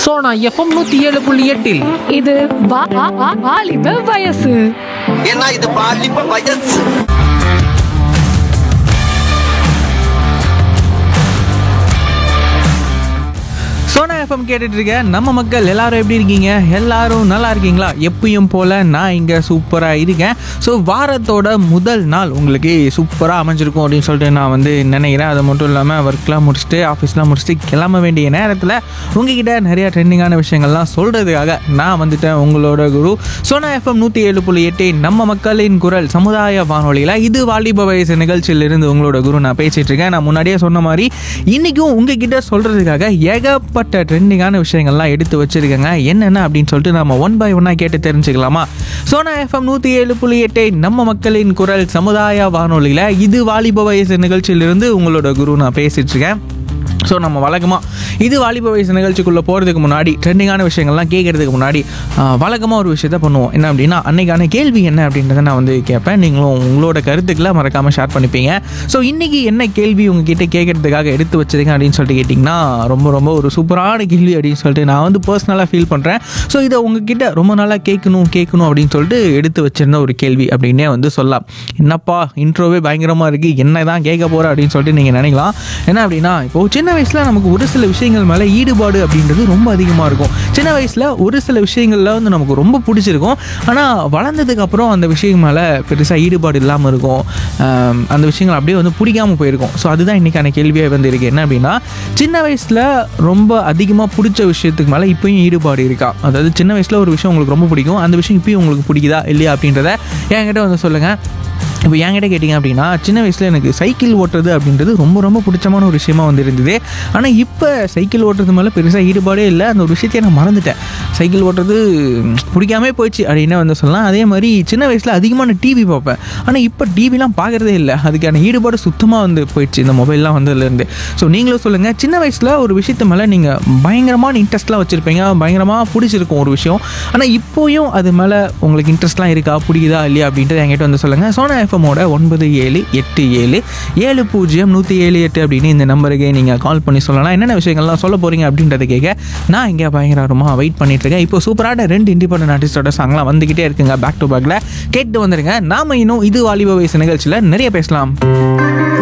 Sona FM நூத்தி ஏழு புள்ளி எட்டில் இது வா- வா- வா- வாலிப வயசு ஏன்னா இது பாலிப்ப வயசு சோனா எஃப்எம் கேட்டுட்டு இருக்க நம்ம மக்கள் எல்லாரும் எப்படி இருக்கீங்க எல்லாரும் நல்லா இருக்கீங்களா எப்பயும் போல நான் இங்கே சூப்பராக இருக்கேன் ஸோ வாரத்தோட முதல் நாள் உங்களுக்கு சூப்பராக அமைஞ்சிருக்கும் அப்படின்னு சொல்லிட்டு நான் வந்து நினைக்கிறேன் அது மட்டும் இல்லாமல் ஒர்க்லாம் முடிச்சுட்டு ஆஃபீஸ்லாம் முடிச்சுட்டு கிளம்ப வேண்டிய நேரத்தில் உங்ககிட்ட நிறைய ட்ரெண்டிங்கான விஷயங்கள்லாம் சொல்கிறதுக்காக நான் வந்துட்டேன் உங்களோட குரு சோனா எஃப்எம் நூற்றி ஏழு புள்ளி எட்டு நம்ம மக்களின் குரல் சமுதாய வானொலியில் இது வாலிப வயசு நிகழ்ச்சியிலிருந்து உங்களோட குரு நான் பேசிட்டு இருக்கேன் நான் முன்னாடியே சொன்ன மாதிரி இன்றைக்கும் உங்ககிட்ட சொல்கிறதுக்காக ஏகப்பட்ட ட்ரெண்டிங்கான விஷயங்கள்லாம் எடுத்து வச்சிருக்கேங்க என்னென்ன அப்படின்னு சொல்லிட்டு நம்ம ஒன் பை ஒன்னாக கேட்டு தெரிஞ்சுக்கலாமா சோனா எஃப்எம் நூற்றி ஏழு புள்ளி எட்டு நம்ம மக்களின் குரல் சமுதாய வானொலியில் இது வாலிப வயசு நிகழ்ச்சியிலிருந்து உங்களோட குரு நான் பேசிட்டு இருக்கேன் ஸோ நம்ம வழக்கமாக இது வாலிப வயசு நிகழ்ச்சிக்குள்ளே போகிறதுக்கு முன்னாடி ட்ரெண்டிங்கான விஷயங்கள்லாம் கேட்குறதுக்கு முன்னாடி வழக்கமாக ஒரு விஷயத்த பண்ணுவோம் என்ன அப்படின்னா அன்னைக்கான கேள்வி என்ன அப்படின்றத நான் வந்து கேட்பேன் நீங்களும் உங்களோட கருத்துக்களை மறக்காமல் ஷேர் பண்ணிப்பீங்க ஸோ இன்றைக்கி என்ன கேள்வி உங்ககிட்ட கேட்குறதுக்காக எடுத்து வச்சிருக்கேன் அப்படின்னு சொல்லிட்டு கேட்டிங்கன்னா ரொம்ப ரொம்ப ஒரு சூப்பரான கேள்வி அப்படின்னு சொல்லிட்டு நான் வந்து பர்சனலாக ஃபீல் பண்ணுறேன் ஸோ இதை உங்ககிட்ட ரொம்ப நாளாக கேட்கணும் கேட்கணும் அப்படின்னு சொல்லிட்டு எடுத்து வச்சிருந்த ஒரு கேள்வி அப்படின்னே வந்து சொல்லலாம் என்னப்பா இன்ட்ரோவே பயங்கரமாக இருக்குது என்ன தான் கேட்க போகிற அப்படின்னு சொல்லிட்டு நீங்கள் நினைக்கலாம் என்ன அப்படின்னா இப்போது சின்ன வயசில் நமக்கு ஒரு சில விஷயங்கள் மேலே ஈடுபாடு அப்படின்றது ரொம்ப அதிகமாக இருக்கும் சின்ன வயசில் ஒரு சில விஷயங்களில் வந்து நமக்கு ரொம்ப பிடிச்சிருக்கும் ஆனால் வளர்ந்ததுக்கு அப்புறம் அந்த விஷயம் மேலே பெருசாக ஈடுபாடு இல்லாமல் இருக்கும் ஆம், அந்த விஷயங்கள் அப்படியே வந்து பிடிக்காம போயிருக்கும் ஸோ அதுதான் இன்றைக்கான கேள்வியாக வந்து இருக்குது என்ன அப்படின்னா சின்ன வயசில் ரொம்ப அதிகமாக பிடிச்ச விஷயத்துக்கு மேலே இப்போயும் ஈடுபாடு இருக்கா அதாவது சின்ன வயசில் ஒரு விஷயம் உங்களுக்கு ரொம்ப பிடிக்கும் அந்த விஷயம் இப்போயும் உங்களுக்கு பிடிக்குதா இல்லையா அப்படின்றத என்கிட்ட வந்து சொல்லுங்கள் இப்போ என்கிட்ட கேட்டிங்க அப்படின்னா சின்ன வயசில் எனக்கு சைக்கிள் ஓட்டுறது அப்படின்றது ரொம்ப ரொம்ப பிடிச்சமான ஒரு விஷயமா வந்து இருந்தது ஆனால் இப்போ சைக்கிள் ஓட்டுறது மேலே பெருசாக ஈடுபாடே இல்லை அந்த ஒரு விஷயத்தையே நான் மறந்துட்டேன் சைக்கிள் ஓட்டுறது ம், பிடிக்காமே போயிடுச்சு அப்படின்னு வந்து சொல்லலாம் அதே மாதிரி சின்ன வயசில் அதிகமான டிவி பார்ப்பேன் ஆனால் இப்போ டிவிலாம் பார்க்குறதே இல்லை அதுக்கான ஈடுபாடு சுத்தமாக வந்து போயிடுச்சு இந்த மொபைல்லாம் வந்ததுலேருந்து ஸோ நீங்களும் சொல்லுங்கள் சின்ன வயசில் ஒரு விஷயத்து மேலே நீங்கள் பயங்கரமான இன்ட்ரெஸ்ட்லாம் வச்சுருப்பீங்க பயங்கரமாக பிடிச்சிருக்கும் ஒரு விஷயம் ஆனால் இப்போயும் அது மேலே உங்களுக்கு இன்ட்ரெஸ்ட்லாம் இருக்கா பிடிக்குதா இல்லையா அப்படின்ட்டு என்கிட்ட வந்து சொல்லுங்கள் சோனா எஃப்எம்மோட ஒன்பது ஏழு எட்டு ஏழு ஏழு பூஜ்ஜியம் நூற்றி ஏழு எட்டு அப்படின்னு இந்த நம்பருக்கு நீங்கள் கால் பண்ணி சொல்லலாம் என்னென்ன விஷயங்கள்லாம் சொல்ல போகிறீங்க அப்படின்றத கேட்க நான் இங்கே பயங்கரமாக வெயிட் பண்ணிட்டு இருக்கேன் இப்போ சூப்பரான ரெண்டு இண்டிபெண்டன்ட் ஆர்டிஸ்டோட சாங்லாம் வந்துக்கிட்டே இருக்குங்க பேக் டு பேக்கில் கேட்டு வந்துருங்க நாம இன்னும் இது வாலிப வயசு நிகழ்ச்சியில் நிறைய பேசலாம்